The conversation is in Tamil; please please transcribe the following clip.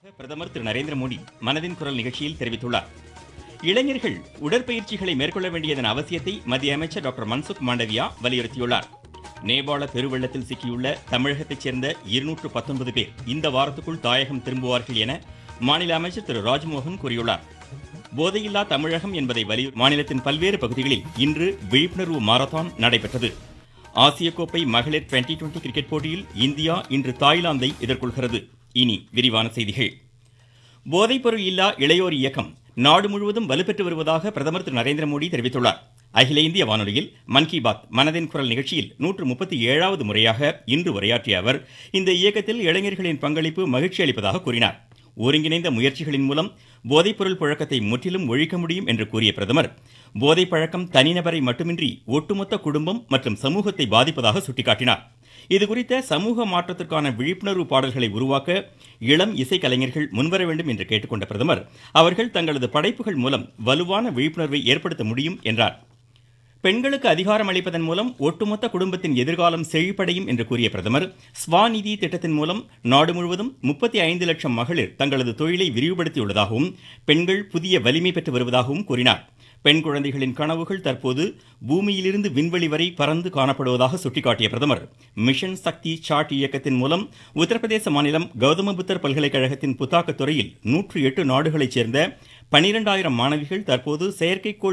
பிரதமர் திரு நரேந்திர மோடி மனதின் குரல் நிகழ்ச்சியில் தெரிவித்துள்ளார் இளைஞர்கள் உடற்பயிற்சிகளை மேற்கொள்ள வேண்டியதன் அவசியத்தை மத்திய அமைச்சர் டாக்டர் மன்சுக் மாண்டவியா வலியுறுத்தியுள்ளார் நேபாள பெருவெள்ளத்தில் சிக்கியுள்ள தமிழகத்தைச் சேர்ந்த இருநூற்று பத்தொன்பது பேர் இந்த வாரத்துக்குள் தாயகம் திரும்புவார்கள் என மாநில அமைச்சர் திரு ராஜ்மோகன் கூறியுள்ளார் போதையில்லா தமிழகம் என்பதை வலியுறு மாநிலத்தின் பல்வேறு பகுதிகளில் இன்று விழிப்புணர்வு மாரத்தான் நடைபெற்றது ஆசிய கோப்பை மகளிர் டுவெண்டி டுவெண்டி கிரிக்கெட் போட்டியில் இந்தியா இன்று தாய்லாந்தை எதிர்கொள்கிறது இனி விரிவான செய்திகள் போதைப்பொருள் இல்லா இளையோர் இயக்கம் நாடு முழுவதும் வலுப்பெற்று வருவதாக பிரதமர் திரு நரேந்திர மோடி தெரிவித்துள்ளார் அகில இந்திய வானொலியில் மன் கி பாத் மனதின் குரல் நிகழ்ச்சியில் நூற்று முப்பத்தி ஏழாவது முறையாக இன்று உரையாற்றிய அவர் இந்த இயக்கத்தில் இளைஞர்களின் பங்களிப்பு மகிழ்ச்சி அளிப்பதாக கூறினார் ஒருங்கிணைந்த முயற்சிகளின் மூலம் போதைப்பொருள் புழக்கத்தை முற்றிலும் ஒழிக்க முடியும் என்று கூறிய பிரதமர் போதை பழக்கம் தனிநபரை மட்டுமின்றி ஒட்டுமொத்த குடும்பம் மற்றும் சமூகத்தை பாதிப்பதாக சுட்டிக்காட்டினார் இதுகுறித்த சமூக மாற்றத்திற்கான விழிப்புணர்வு பாடல்களை உருவாக்க இளம் இசைக்கலைஞர்கள் முன்வர வேண்டும் என்று கேட்டுக்கொண்ட பிரதமர் அவர்கள் தங்களது படைப்புகள் மூலம் வலுவான விழிப்புணர்வை ஏற்படுத்த முடியும் என்றார் பெண்களுக்கு அதிகாரம் அளிப்பதன் மூலம் ஒட்டுமொத்த குடும்பத்தின் எதிர்காலம் செழிப்படையும் என்று கூறிய பிரதமர் ஸ்வாநிதி திட்டத்தின் மூலம் நாடு முழுவதும் முப்பத்தி ஐந்து லட்சம் மகளிர் தங்களது தொழிலை விரிவுபடுத்தியுள்ளதாகவும் பெண்கள் புதிய வலிமை பெற்று வருவதாகவும் கூறினார் பெண் குழந்தைகளின் கனவுகள் தற்போது பூமியிலிருந்து விண்வெளி வரை பறந்து காணப்படுவதாக சுட்டிக்காட்டிய பிரதமர் மிஷன் சக்தி சாட் இயக்கத்தின் மூலம் உத்தரப்பிரதேச மாநிலம் கௌதம புத்தர் பல்கலைக்கழகத்தின் புத்தாக்கத் துறையில் நூற்று எட்டு நாடுகளைச் சேர்ந்த பனிரெண்டாயிரம் மாணவிகள் தற்போது செயற்கைக்கோள்